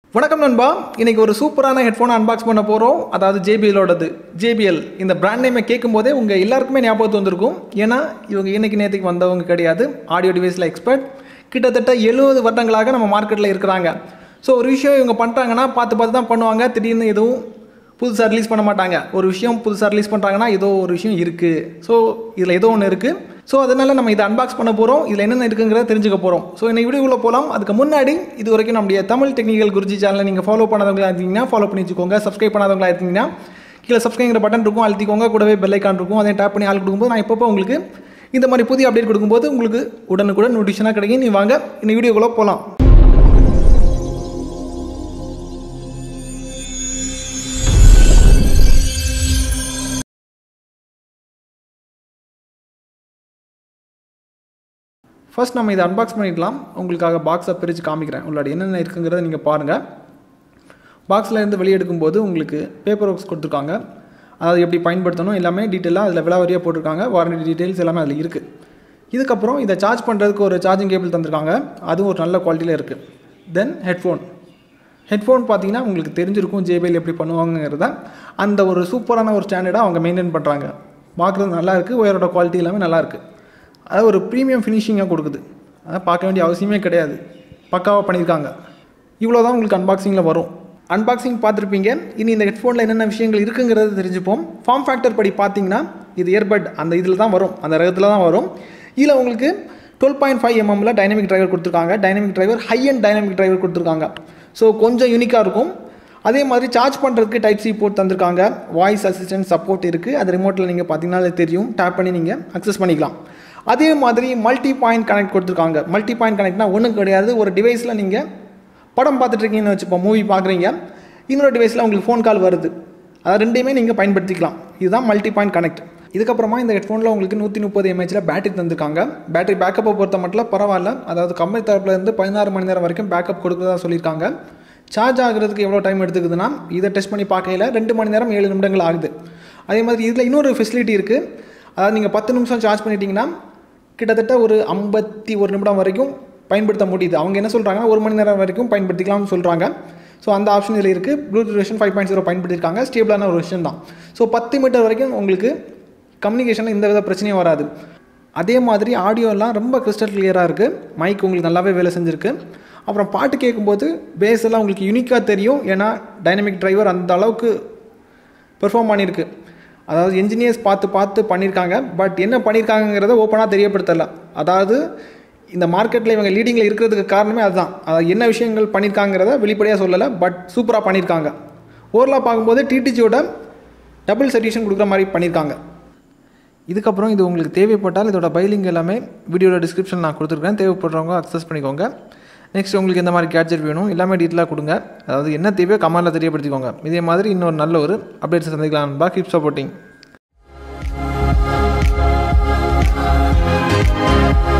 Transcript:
வணக்கம் நண்பா இன்னைக்கு ஒரு சூப்பரான ஹெட்ஃபோன் அன்பாக்ஸ் பண்ண போகிறோம் அதாவது ஜேபிஎலோடது ஜேபிஎல் இந்த பிராண்ட் நேமை கேட்கும் போதே உங்கள் எல்லாருக்குமே ஞாபகத்து வந்திருக்கும் ஏன்னா இவங்க இன்னைக்கு நேற்றுக்கு வந்தவங்க கிடையாது ஆடியோ டிவைஸில் எக்ஸ்பர்ட் கிட்டத்தட்ட எழுபது வருடங்களாக நம்ம மார்க்கெட்டில் இருக்கிறாங்க ஸோ ஒரு விஷயம் இவங்க பண்ணுறாங்கன்னா பார்த்து பார்த்து தான் பண்ணுவாங்க திடீர்னு எதுவும் புதுசாக ரிலீஸ் பண்ண மாட்டாங்க ஒரு விஷயம் புதுசாக ரிலீஸ் பண்ணுறாங்கன்னா ஏதோ ஒரு விஷயம் இருக்குது ஸோ இதில் ஏதோ ஒன்று இருக்குது ஸோ அதனால் நம்ம இதை அன்பாக்ஸ் பண்ண போகிறோம் இதில் என்னென்ன இருக்குங்கிறத தெரிஞ்சுக்க போகிறோம் ஸோ இன்னைக்கு வீடியோக்குள்ளே போகலாம் அதுக்கு முன்னாடி இது வரைக்கும் நம்முடைய தமிழ் டெக்னிக்கல் குருஜி சேனலை நீங்கள் ஃபாலோ பண்ணாதவங்களா இருந்தீங்கன்னா ஃபாலோ பண்ணி வச்சுக்கோங்க சப்ஸ்கிரைப் பண்ணாதவங்களா இருக்கீங்கன்னா கீழே சப்ஸ்கிரைங்கிற பட்டன் இருக்கும் அழுத்திக்கோங்க கூடவே பெல் ஐக்கான் இருக்கும் அதை டேப் பண்ணி ஆள் கொடுக்கும்போது நான் எப்பப்போ உங்களுக்கு இந்த மாதிரி புதிய அப்டேட் கொடுக்கும்போது உங்களுக்கு உடனுக்குடன் நோட்டிஃபிகேஷனாக கிடைக்கும் நீ வாங்க இந்த வீடியோக்குள்ளே போகலாம் ஃபர்ஸ்ட் நம்ம இதை அன்பாக்ஸ் பண்ணிடலாம் உங்களுக்காக பாக்ஸை பிரித்து காமிக்கிறேன் உள்ளாடி என்னென்ன இருக்குங்கிறத நீங்கள் பாருங்கள் பாக்ஸில் இருந்து வெளியே எடுக்கும்போது உங்களுக்கு பேப்பர் ஒர்க்ஸ் கொடுத்துருக்காங்க அதாவது எப்படி பயன்படுத்தணும் எல்லாமே டீட்டெயிலாக அதில் விலாவரியாக போட்டிருக்காங்க வாரண்டி டீட்டெயில்ஸ் எல்லாமே அதில் இருக்குது இதுக்கப்புறம் இதை சார்ஜ் பண்ணுறதுக்கு ஒரு சார்ஜிங் கேபிள் தந்திருக்காங்க அதுவும் ஒரு நல்ல குவாலிட்டியில் இருக்குது தென் ஹெட்ஃபோன் ஹெட்ஃபோன் பார்த்தீங்கன்னா உங்களுக்கு தெரிஞ்சிருக்கும் ஜேபிஎல் எப்படி பண்ணுவாங்கங்கிறத அந்த ஒரு சூப்பரான ஒரு ஸ்டாண்டர்டாக அவங்க மெயின்டைன் பண்ணுறாங்க பார்க்குறது நல்லா இருக்குது ஒயரோட குவாலிட்டி எல்லாமே நல்லா இருக்குது அது ஒரு ப்ரீமியம் ஃபினிஷிங்காக கொடுக்குது அதை பார்க்க வேண்டிய அவசியமே கிடையாது பக்காவாக பண்ணியிருக்காங்க இவ்வளோ தான் உங்களுக்கு அன்பாக்சிங்கில் வரும் அன்பாக்சிங் பார்த்துருப்பீங்க இனி இந்த ஹெட்ஃபோனில் என்னென்ன விஷயங்கள் இருக்குங்கிறத தெரிஞ்சுப்போம் ஃபார்ம் ஃபேக்டர் படி பார்த்தீங்கன்னா இது இயர்பட் அந்த இதில் தான் வரும் அந்த ரகத்தில் தான் வரும் இதில் உங்களுக்கு டுவெல் பாயிண்ட் ஃபைவ் எம்எம்மில் டைனமிக் டிரைவர் கொடுத்துருக்காங்க dynamic driver high and dynamic driver கொடுத்துருக்காங்க ஸோ கொஞ்சம் யூனிக்காக இருக்கும் அதே மாதிரி சார்ஜ் பண்ணுறதுக்கு டைப் சி போர்ட் தந்திருக்காங்க வாய்ஸ் அசிஸ்டன்ட் சப்போர்ட் இருக்குது அது ரிமோட்டில் நீங்கள் பார்த்தீங்கன்னா தெரியும் டேப் பண்ணி நீங்கள் அக்சஸ் பண்ணிக்கலாம் அதே மாதிரி மல்டி பாயிண்ட் கனெக்ட் கொடுத்துருக்காங்க மல்டி பாயிண்ட் கனெக்ட்னா ஒன்றும் கிடையாது ஒரு டிவைஸில் நீங்கள் படம் பார்த்துட்ருக்கீங்கன்னு வச்சுப்போம் மூவி பார்க்குறீங்க இன்னொரு டிவைஸில் உங்களுக்கு ஃபோன் கால் வருது அதாவது ரெண்டையுமே நீங்கள் பயன்படுத்திக்கலாம் இதுதான் மல்டி பாயிண்ட் கனெக்ட் இதுக்கப்புறமா இந்த ஹெட்ஃபோனில் உங்களுக்கு நூற்றி முப்பது எம்ஏஹெச்சில் பேட்டரி தந்திருக்காங்க பேட்டரி பேக்கப்பை பொறுத்த மட்டும் பரவாயில்ல அதாவது கம்பெனி தரப்புல இருந்து பதினாறு மணி நேரம் வரைக்கும் பேக்கப் கொடுக்குறதா சொல்லியிருக்காங்க சார்ஜ் ஆகுறதுக்கு எவ்வளோ டைம் எடுத்துக்குதுன்னா இதை டெஸ்ட் பண்ணி பார்க்கையில் ரெண்டு மணி நேரம் ஏழு நிமிடங்கள் ஆகுது அதே மாதிரி இதில் இன்னொரு ஃபெசிலிட்டி இருக்குது அதாவது நீங்கள் பத்து நிமிஷம் சார்ஜ் பண்ணிட்டீங்கன்னா கிட்டத்தட்ட ஒரு ஐம்பத்தி ஒரு நிமிடம் வரைக்கும் பயன்படுத்த முடியுது அவங்க என்ன சொல்கிறாங்கன்னா ஒரு மணி நேரம் வரைக்கும் பயன்படுத்திக்கலாம்னு சொல்கிறாங்க ஸோ அந்த ஆப்ஷன் இதில் இருக்குது Bluetooth version five point zero பயன்படுத்தியிருக்காங்க ஸ்டேபிளான ஒரு விஷயம் தான் ஸோ பத்து மீட்டர் வரைக்கும் உங்களுக்கு கம்யூனிகேஷனில் எந்த வித பிரச்சனையும் வராது அதே மாதிரி ஆடியோலாம் ரொம்ப கிறிஸ்டல் கிளியராக இருக்குது மைக் உங்களுக்கு நல்லாவே வேலை செஞ்சுருக்கு அப்புறம் பாட்டு கேட்கும்போது பேஸ் எல்லாம் உங்களுக்கு யூனிக்காக தெரியும் ஏன்னா டைனமிக் டிரைவர் அந்த அளவுக்கு பெர்ஃபார்ம் பண்ணியிருக்கு அதாவது என்ஜினியர்ஸ் பார்த்து பார்த்து பண்ணியிருக்காங்க பட் என்ன பண்ணியிருக்காங்கிறத ஓப்பனாக தெரியப்படுத்தலை அதாவது இந்த மார்க்கெட்டில் இவங்க லீடிங்கில் இருக்கிறதுக்கு காரணமே அதுதான் அதாவது என்ன விஷயங்கள் பண்ணியிருக்காங்கிறத வெளிப்படையாக சொல்லலை பட் சூப்பராக பண்ணியிருக்காங்க ஓவரலாக பார்க்கும்போது டிடிஜியோட டபுள் சர்டிஃபிகேஷன் கொடுக்குற மாதிரி பண்ணியிருக்காங்க இதுக்கப்புறம் இது உங்களுக்கு தேவைப்பட்டால் இதோட பைலிங் எல்லாமே வீடியோட டிஸ்கிரிப்ஷன் நான் கொடுத்துருக்கேன் தேவைப்படுறவங்க அக்சஸ் பண்ணிக்கோங்க நெக்ஸ்ட் உங்களுக்கு எந்த மாதிரி கேட்ஜெட் வேணும் எல்லாமே டீட்டெயிலாக கொடுங்க அதாவது என்ன தேவையோ கமெண்டில் தெரியப்படுத்திக்கோங்க இதே மாதிரி இன்னொரு நல்ல ஒரு அப்டேட்ஸ் சந்திக்கலாம் பா கீப் சப்போர்ட்டிங்